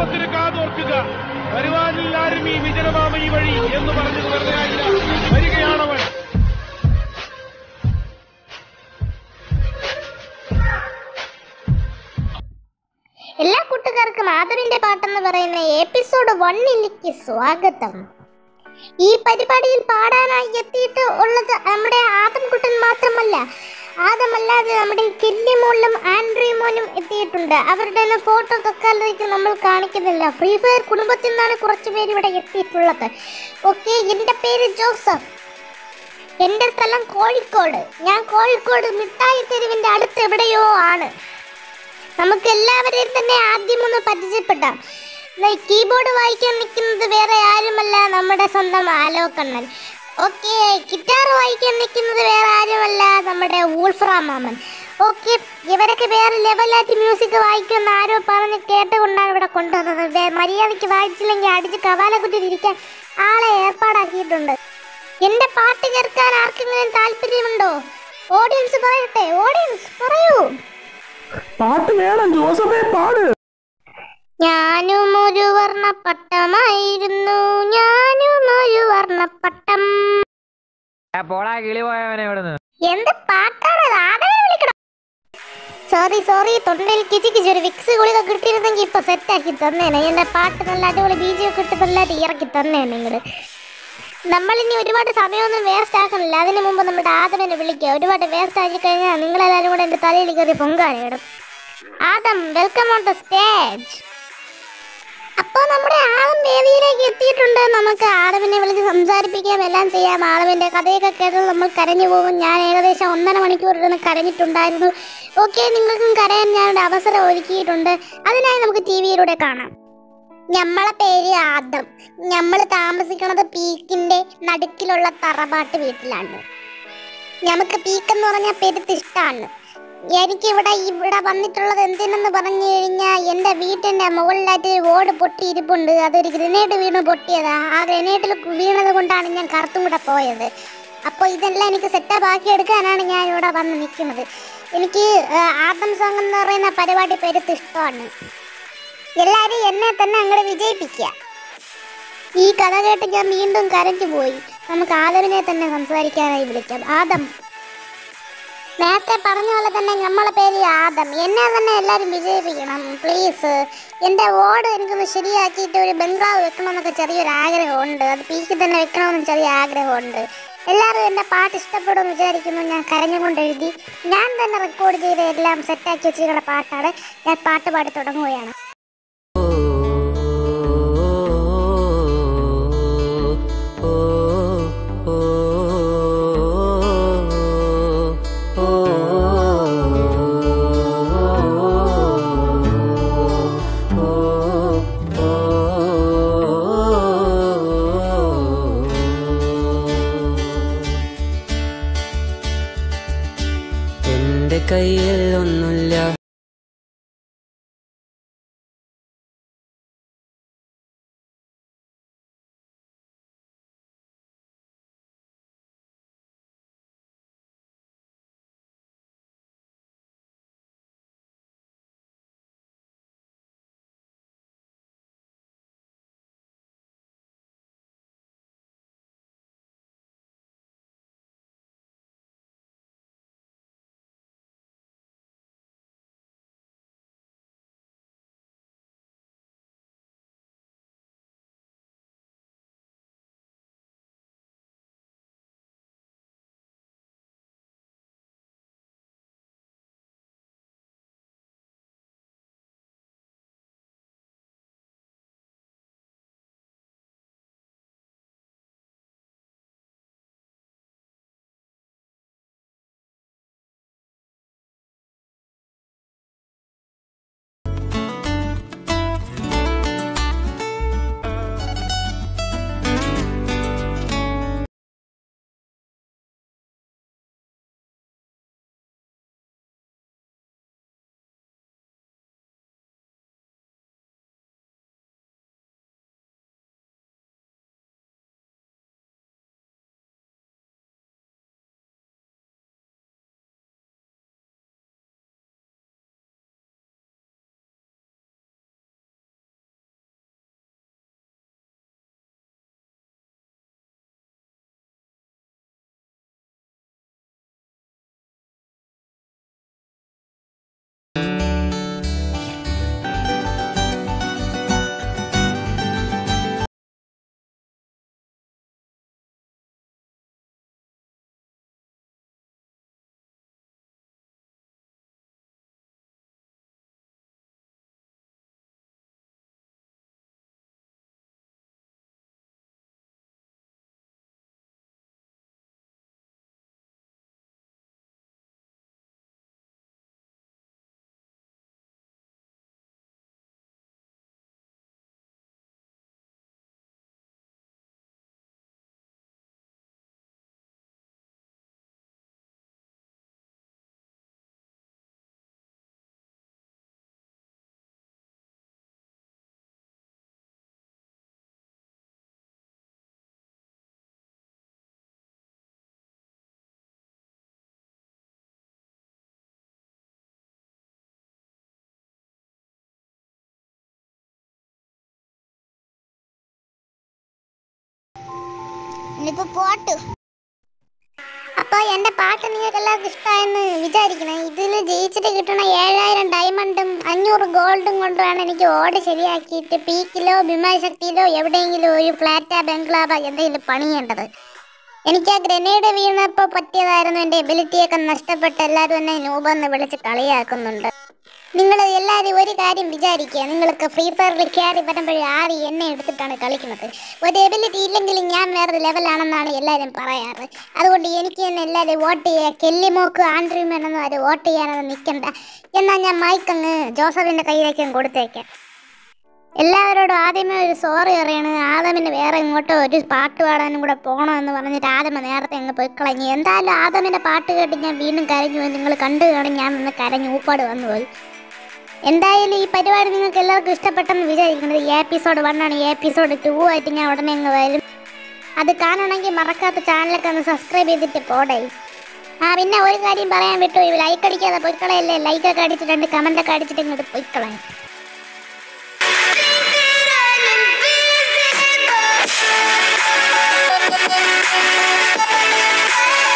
വിപ്ലവത്തിന് കാതോർക്കുക വരുവാനിൽ ആരും ഈ വിജനമാമയി വഴി എന്ന് പറഞ്ഞത് വെറുതെ ആയില്ല വരികയാണവൻ എല്ലാ കൂട്ടുകാർക്കും ആദവിന്റെ പാട്ടെന്ന് പറയുന്ന എപ്പിസോഡ് വണ്ണിലേക്ക് സ്വാഗതം ഈ പരിപാടിയിൽ പാടാനായി എത്തിയിട്ട് ഉള്ളത് നമ്മുടെ ആദംകുട്ടൻ മാത്രമല്ല ആദമല്ലാതെ നമ്മുടെ കില്ലിമോളിലും ആൻഡ്രിമോനും എത്തിയിട്ടുണ്ട് അവരുടെ ഫോട്ടോ തൽക്കാലത്തേക്ക് നമ്മൾ കാണിക്കുന്നില്ല ഫ്രീ ഫയർ കുടുംബത്തിൽ നിന്നാണ് കുറച്ച് പേര് ഇവിടെ എത്തിയിട്ടുള്ളത് ഓക്കെ എൻ്റെ പേര് ജോസഫ് എൻ്റെ സ്ഥലം കോഴിക്കോട് ഞാൻ കോഴിക്കോട് മിഠായി തെരുവിൻ്റെ അടുത്ത് എവിടെയോ ആണ് നമുക്ക് എല്ലാവരെയും തന്നെ ആദ്യം ഒന്ന് പരിചയപ്പെടാം കീബോർഡ് വായിക്കാൻ നിൽക്കുന്നത് വേറെ ആരുമല്ല നമ്മുടെ സ്വന്തം ആലോകണ്ണൻ ഓക്കെ ഗിറ്റാർ വായിക്കാൻ നിൽക്കുന്നത് വേറെ ആരുമല്ല നമ്മുടെ ഊൾഫ്രാ മാമൻ ഓക്കെ ഇവരൊക്കെ വേറെ ലെവലായിട്ട് മ്യൂസിക് വായിക്കുമെന്ന് ആരോ പറഞ്ഞ് കേട്ടുകൊണ്ടാണ് ഇവിടെ കൊണ്ടുവന്നത് വേ- മര്യാദയ്ക്ക് വായിച്ചില്ലെങ്കിൽ അടിച്ച് കവാല കുത്തിരിക്കാൻ ആളെ ഏർപ്പാടാക്കിയിട്ടുണ്ട് എന്റെ പാട്ട് കേൾക്കാൻ ആർക്കെങ്കിലും താല്പര്യമുണ്ടോ ഓഡിയൻസ് പറയട്ടെ ഓഡിയൻസ് പറയൂ പാട്ട് വേണം ജോസഫേ പാട് ഞാനും ഒരു വർണ്ണപ്പട്ടമായിരുന്നു ഞാനും ഒരു വർണ്ണപ്പട്ടം ആ, പോടാ കിളി പോയവനെ ഇവിടുന്ന് എന്ത് പാട്ടാണ് ആദരെ വിളിക്കണം സോറി സോറി തൊണ്ടയിൽ കിച്ചി കിച്ചി ഒരു വിക്സ് ഗുളിക കിട്ടിയിരുന്നെങ്കിൽ ഇപ്പൊ സെറ്റാക്കി തന്നേനെ എന്റെ പാട്ട് നല്ല അടിപൊളി ബീജം ഒക്കെ ഇട്ട് നല്ലതായിട്ട് ഇറക്കി തന്നേനെ നിങ്ങള് നമ്മളിനി ഒരുപാട് സമയമൊന്നും വേസ്റ്റ് ആക്കണില്ല അതിന് മുമ്പ് നമ്മുടെ ആദമിനെ വിളിക്കുക ഒരുപാട് വേസ്റ്റ് ആക്കി കഴിഞ്ഞാൽ നിങ്ങളെല്ലാവരും കൂടെ എന്റെ തലയിൽ കയറി പൊങ്കാലയിടും Adam welcome on the stage അപ്പൊ നമ്മുടെ ആദം വേദിയിലേക്ക് എത്തിയിട്ടുണ്ട് നമുക്ക് ആദമിനെ വിളിച്ച് സംസാരിപ്പിക്കാം എല്ലാം ചെയ്യാം ആദമിന്റെ കഥയൊക്കെ കേട്ട് നമ്മൾ കരഞ്ഞു പോകും ഞാൻ ഏകദേശം ഒന്നര മണിക്കൂർ ഇരുന്ന് കരഞ്ഞിട്ടുണ്ടായിരുന്നു ഓക്കെ നിങ്ങൾക്കും കരയാൻ ഞാനൊരു അവസരം ഒരുക്കിയിട്ടുണ്ട് അതിനായി നമുക്ക് ടി വിയിലൂടെ കാണാം ഞമ്മളെ പേര് ആദം നമ്മൾ താമസിക്കുന്നത് പീക്കിന്റെ നടുക്കിലുള്ള തറവാട്ട് വീട്ടിലാണ് നമുക്ക് പീക്ക് എന്ന് പറഞ്ഞാൽ പെരുത്തിഷ്ടാണ് എനിക്ക് ഇവിടെ ഇവിടെ വന്നിട്ടുള്ളത് എന്തിനെന്ന് പറഞ്ഞു കഴിഞ്ഞാൽ എൻ്റെ വീട്ടിൻ്റെ മുകളിലായിട്ട് ഒരു ഓട് പൊട്ടി ഇരിപ്പുണ്ട് അതൊരു ഗ്രനേഡ് വീണ് പൊട്ടിയതാ ആ ഗ്രനേഡിൽ വീണത് കൊണ്ടാണ് ഞാൻ കറുത്തും കൂടെ പോയത് അപ്പോൾ ഇതെല്ലാം എനിക്ക് സെറ്റപ്പ് ആക്കി എടുക്കാനാണ് ഞാൻ ഇവിടെ വന്ന് നിൽക്കുന്നത് എനിക്ക് ആ, ആദം സോങ് എന്ന് പറയുന്ന പരിപാടി പെരുത്ത് ഇഷ്ടമാണ് എല്ലാവരും എന്നെ തന്നെ അങ്ങോട്ട് വിജയിപ്പിക്കുക ഈ കഥ കേട്ട് ഞാൻ വീണ്ടും കരഞ്ഞു പോയി നമുക്ക് ആദവിനെ തന്നെ സംസാരിക്കാനായി വിളിക്കാം ആദം നേരത്തെ പറഞ്ഞ പോലെ തന്നെ നമ്മളെ പേര് ആദം എന്നെ തന്നെ എല്ലാവരും വിജയിപ്പിക്കണം പ്ലീസ് എൻ്റെ ഓട് എനിക്കൊന്ന് ശരിയാക്കിയിട്ട് ഒരു ബംഗ്ലാവ് വെക്കണമെന്നൊക്കെ ചെറിയൊരു ആഗ്രഹമുണ്ട് അത് പീക്കിൽ തന്നെ വെക്കണമെന്ന് ചെറിയ ആഗ്രഹമുണ്ട് എല്ലാവരും എൻ്റെ പാട്ട് ഇഷ്ടപ്പെടുമെന്ന് വിചാരിക്കുന്നു ഞാൻ കരഞ്ഞുകൊണ്ട് എഴുതി ഞാൻ തന്നെ റെക്കോർഡ് ചെയ്ത് എല്ലാം സെറ്റാക്കി വെച്ചിരിക്കുന്ന പാട്ടാണ് ഞാൻ പാട്ട് പാടി തുടങ്ങുകയാണ് എന്റെ കയ്യിൽ ഒന്നുമില്ല ഇനിയിപ്പോ പോട്ടു അപ്പൊ എന്റെ പാട്ട് നിങ്ങൾക്ക് എല്ലാവർക്കും ഇഷ്ടമായെന്ന് വിചാരിക്കണം ഇതിൽ ജയിച്ചിട്ട് കിട്ടണ ഏഴായിരം ഡയമണ്ടും അഞ്ഞൂറ് ഗോൾഡും കൊണ്ടാണ് എനിക്ക് ഓട് ശരിയാക്കിയിട്ട് പീക്കിലോ ഭീമാശക്തിയിലോ എവിടെയെങ്കിലും ഒരു ഫ്ലാറ്റാ ബംഗ്ലാവോ എന്തെങ്കിലും പണിയേണ്ടത് എനിക്ക് ആ ഗ്രനേഡ് വീണപ്പോൾ പറ്റിയതായിരുന്നു എൻ്റെ എബിലിറ്റിയൊക്കെ നഷ്ടപ്പെട്ട് എല്ലാവരും എന്നെ നൂബെന്ന് വിളിച്ച് കളിയാക്കുന്നുണ്ട് നിങ്ങൾ എല്ലാവരും ഒരു കാര്യം വിചാരിക്കുക നിങ്ങൾക്ക് ഫ്രീ ഫയറിൽ കയറി വരുമ്പോഴേ ആര് എന്നെ എടുത്തിട്ടാണ് കളിക്കുന്നത് ഒരു എബിലിറ്റി ഇല്ലെങ്കിലും ഞാൻ വേറെ ലെവലാണെന്നാണ് എല്ലാവരും പറയാറ് അതുകൊണ്ട് എനിക്ക് തന്നെ എല്ലാവരും വോട്ട് ചെയ്യുക കെല്ലിമോക്ക് ആൻഡ്രിമേനൊന്നും ആരും വോട്ട് ചെയ്യാനൊന്നും നിൽക്കണ്ട എന്നാൽ ഞാൻ മൈക്കങ്ങ് ജോസഫിൻ്റെ കയ്യിലേക്ക് അങ്ങ് കൊടുത്തേക്കാം എല്ലാവരോടും ആദ്യമേ ഒരു സോറി പറയാണ് ആദമിന് വേറെ ഇങ്ങോട്ടോ ഒരു പാട്ട് പാടാനും കൂടെ പോകണമെന്ന് പറഞ്ഞിട്ട് ആദമ നേരത്തെ അങ്ങ് പോയി കളഞ്ഞു എന്തായാലും ആദമിൻ്റെ പാട്ട് കേട്ട് ഞാൻ വീണ്ടും കരഞ്ഞു പോയി നിങ്ങൾ കണ്ടു കാണും ഞാൻ നിന്ന് കരഞ്ഞു ഊപ്പാട് വന്നു പോയി എന്തായാലും ഈ പരിപാടി നിങ്ങൾക്ക് എല്ലാവർക്കും ഇഷ്ടപ്പെട്ടെന്ന് വിചാരിക്കുന്നത് ഈ എപ്പിസോഡ് വൺ ആണ് ഈ എപ്പിസോഡ് ടു ആയിട്ട് ഞാൻ ഉടനെ അങ്ങ് വരും അത് കാണണമെങ്കിൽ മറക്കാത്ത ചാനലൊക്കെ ഒന്ന് സബ്സ്ക്രൈബ് ചെയ്തിട്ട് പോടേ ആ പിന്നെ ഒരു കാര്യം പറയാൻ വിട്ടു ലൈക്ക് അടിക്കാതെ പൊയ്ക്കളയല്ലേ ലൈക്കൊക്കെ അടിച്ചിട്ടുണ്ട് കമൻ്റൊക്കെ അടിച്ചിട്ട് ഇങ്ങോട്ട് പൊയ്ക്കളയാം